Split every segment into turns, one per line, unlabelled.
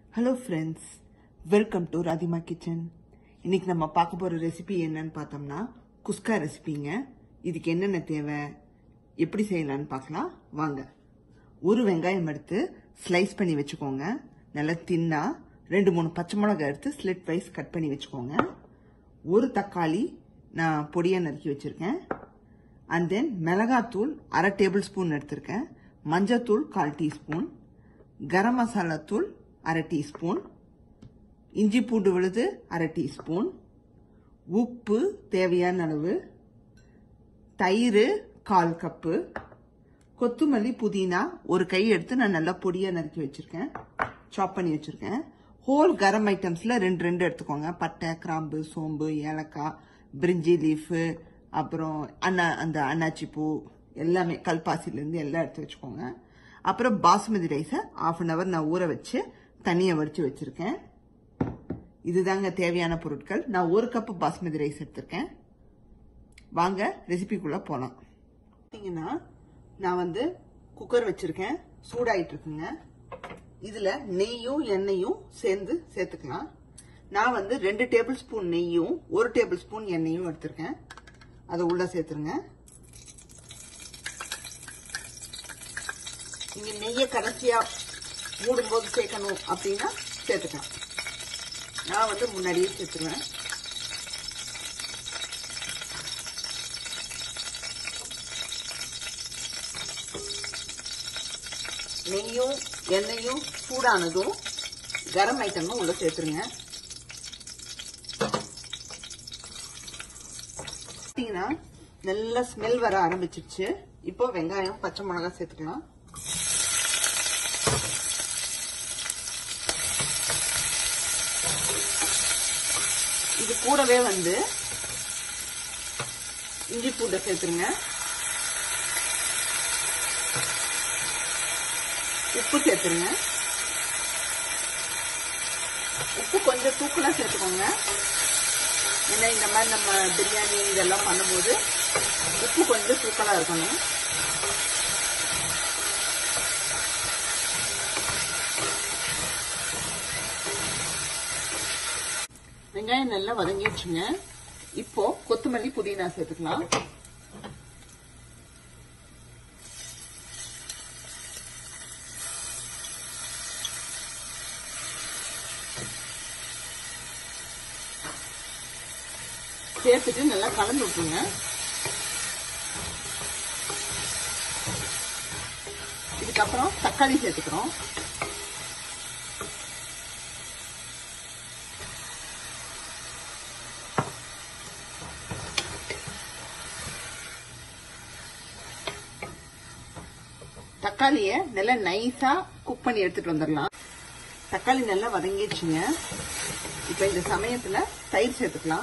hello friends welcome to Radhima kitchen இன்னைக்கு நம்ம பார்க்க போகிற ரெசிபி என்னன்னு பார்த்தோம்னா குஸ்கா ரெசிபிங்க இதுக்கு என்னென்ன தேவை எப்படி செய்யலான்னு பார்க்கலாம் வாங்க ஒரு வெங்காயம் எடுத்து ஸ்லைஸ் பண்ணி வச்சுக்கோங்க நல்லா தின்னா ரெண்டு மூணு பச்சை மிளகாய் எடுத்து ஸ்லிட் வைஸ் கட் பண்ணி வச்சுக்கோங்க ஒரு தக்காளி நான் பொடியாக நறுக்கி வச்சுருக்கேன் அண்ட் தென் மிளகாத்தூள் அரை டேபிள் ஸ்பூன் எடுத்திருக்கேன் மஞ்சத்தூள் கால் டீஸ்பூன் கரம் மசாலா தூள் அரை டீஸ்பூன் இஞ்சி பூண்டு விழுது அரை டீஸ்பூன் உப்பு தேவையான அளவு தயிர் கால் கப்பு கொத்துமல்லி புதினா ஒரு கை எடுத்து நான் நல்லா பொடியாக நறுக்கி வச்சுருக்கேன் சாப் பண்ணி வச்சுருக்கேன் ஹோல் கரம் ஐட்டம்ஸில் ரெண்டு ரெண்டு எடுத்துக்கோங்க பட்டை கிராம்பு சோம்பு ஏலக்காய் பிரிஞ்சி லீஃபு அப்புறம் அண்ணா அந்த அன்னாச்சி பூ எல்லாமே கல்பாசிலேருந்து எல்லாம் எடுத்து வச்சுக்கோங்க அப்புறம் பாஸ்மதி ரைஸை ஆஃப் அன் ஹவர் நான் ஊற வச்சு தண்ணியை வடித்து வச்சுருக்கேன் இதுதாங்க தேவையான பொருட்கள் நான் ஒரு கப்பு பாஸ்மதி ரைஸ் எடுத்திருக்கேன் வாங்க ரெசிபிக்குள்ளே போகலாம் பார்த்தீங்கன்னா நான் வந்து குக்கர் வச்சுருக்கேன் சூடாயிட்டு இருக்குங்க இதில் நெய்யும் எண்ணெயும் சேர்ந்து சேர்த்துக்கலாம் நான் வந்து ரெண்டு டேபிள் ஸ்பூன் நெய்யும் ஒரு டேபிள் ஸ்பூன் எண்ணெயும் எடுத்திருக்கேன் அதை உள்ள சேர்த்துருங்க நீங்க நெய்யை கடைசியா மூடும்போது சேர்க்கணும் அப்படின்னா சேர்த்துக்கலாம் நான் வந்து முன்னாடியே சேர்த்துருவேன் நெய்யும் எண்ணெயும் சூடானதும் கரம் ஐட்டமும் உள்ள சேர்த்துருங்க பார்த்தீங்கன்னா நல்ல ஸ்மெல் வர ஆரம்பிச்சிருச்சு இப்போ வெங்காயம் பச்சை மிளகாய் சேர்த்துக்கலாம் இது கூடவே வந்து இஞ்சி பூண்டை சேர்த்துருங்க உப்பு சேர்த்துருங்க உப்பு கொஞ்சம் தூக்கலாக சேர்த்துக்கோங்க ஏன்னா இந்த மாதிரி நம்ம பிரியாணி இதெல்லாம் பண்ணும்போது உப்பு கொஞ்சம் தூக்கலாக இருக்கணும் வெங்காயம் நல்லா வதங்கிடுச்சுங்க இப்போ கொத்தமல்லி புதினா சேர்த்துக்கலாம் சேர்த்துட்டு நல்லா கலந்து விட்டுருங்க இதுக்கப்புறம் தக்காளி சேர்த்துக்கிறோம் தக்காளிய நல்லா நைஸா குக் பண்ணி எடுத்துட்டு வந்துடலாம் தக்காளி நல்லா வதங்கிடுச்சுங்க இப்ப இந்த சமயத்துல தயிர் சேர்த்துக்கலாம்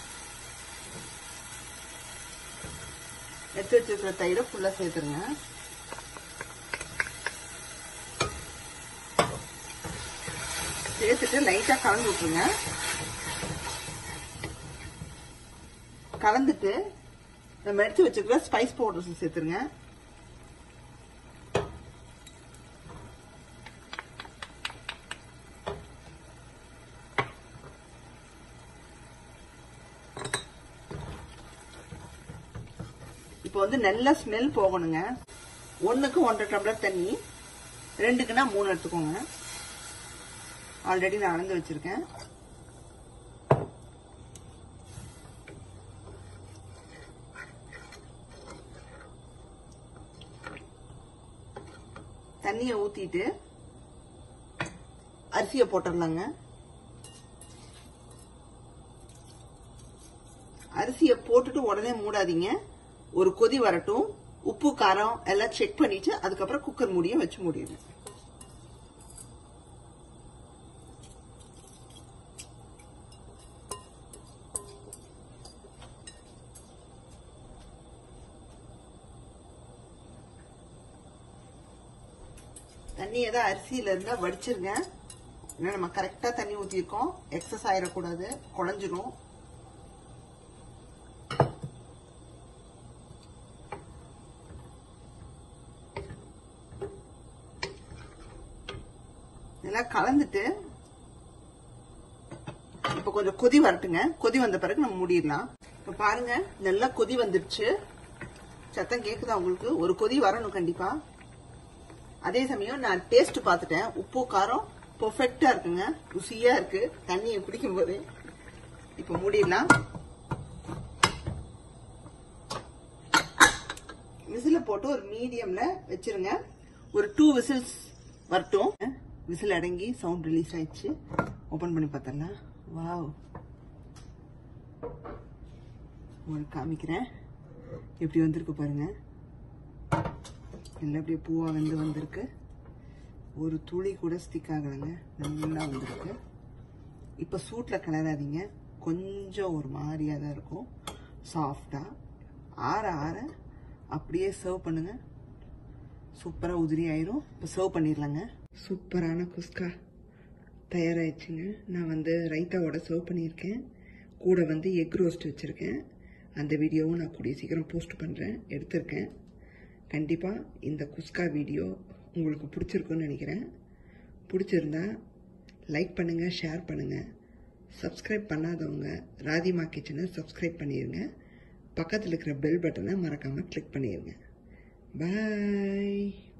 எடுத்து வச்சிருக்கிற தயிரை ஃபுல்லா சேர்த்துருங்க சேர்த்துட்டு லைட்டா கலந்து விட்டுருங்க கலந்துட்டு நம்ம எடுத்து வச்சிருக்கிற ஸ்பைஸ் பவுடர்ஸ் சேர்த்துருங்க இப்போ வந்து நல்ல ஸ்மெல் போகணுங்க ஒன்றுக்கு ஒன்றரை டம்ளர் தண்ணி ரெண்டுக்குன்னா மூணு எடுத்துக்கோங்க ஆல்ரெடி நான் அளந்து வச்சிருக்கேன் தண்ணியை ஊத்திட்டு அரிசியை போட்டுடலாங்க அரிசியை போட்டுட்டு உடனே மூடாதீங்க ஒரு கொதி வரட்டும் உப்பு காரம் எல்லாம் செக் பண்ணிட்டு அதுக்கப்புறம் குக்கர் மூடிய வச்சு மூடிடுங்க தண்ணி ஏதாவது அரிசியில இருந்தா வடிச்சிருங்க ஏன்னா நம்ம கரெக்டா தண்ணி ஊத்திருக்கோம் எக்ஸஸ் ஆயிடக்கூடாது குழஞ்சிரும் இதெல்லாம் கலந்துட்டு இப்போ கொஞ்சம் கொதி வரட்டுங்க கொதி வந்த பிறகு நம்ம மூடிடலாம் இப்போ பாருங்க நல்லா கொதி வந்துடுச்சு சத்தம் கேக்குதா உங்களுக்கு ஒரு கொதி வரணும் கண்டிப்பா அதே சமயம் நான் டேஸ்ட் பார்த்துட்டேன் உப்பு காரம் பெர்ஃபெக்டா இருக்குங்க ருசியா இருக்கு தண்ணியை குடிக்கும் போது இப்போ மூடிடலாம் விசில போட்டு ஒரு மீடியம்ல வச்சிருங்க ஒரு டூ விசில்ஸ் வரட்டும் விசில் அடங்கி சவுண்ட் ரிலீஸ் ஆயிடுச்சு ஓபன் பண்ணி பார்த்தலாம் வாவ் உங்களுக்கு காமிக்கிறேன் எப்படி வந்திருக்கு பாருங்க எல்லாம் அப்படியே பூவா வந்து வந்திருக்கு ஒரு துளி கூட ஸ்டிக் ஆகலைங்க நல்லா வந்திருக்கு இப்போ சூட்டில் கிளறாதீங்க கொஞ்சம் ஒரு மாதிரியாக தான் இருக்கும் சாஃப்டாக ஆற ஆற அப்படியே சர்வ் பண்ணுங்க சூப்பராக உதிரி ஆயிரும் இப்போ சர்வ் பண்ணிடலாங்க சூப்பரான குஸ்கா தயாராகிடுச்சுங்க நான் வந்து ரைத்தாவோட சர்வ் பண்ணியிருக்கேன் கூட வந்து எக் ரோஸ்ட் வச்சுருக்கேன் அந்த வீடியோவும் நான் கூடிய சீக்கிரம் போஸ்ட் பண்ணுறேன் எடுத்திருக்கேன் கண்டிப்பாக இந்த குஸ்கா வீடியோ உங்களுக்கு பிடிச்சிருக்குன்னு நினைக்கிறேன் பிடிச்சிருந்தா லைக் பண்ணுங்கள் ஷேர் பண்ணுங்கள் சப்ஸ்கிரைப் பண்ணாதவங்க ராதிமா கிச்சனை சப்ஸ்கிரைப் பண்ணிடுங்க பக்கத்தில் இருக்கிற பெல் பட்டனை மறக்காமல் கிளிக் பண்ணிடுங்க பாய்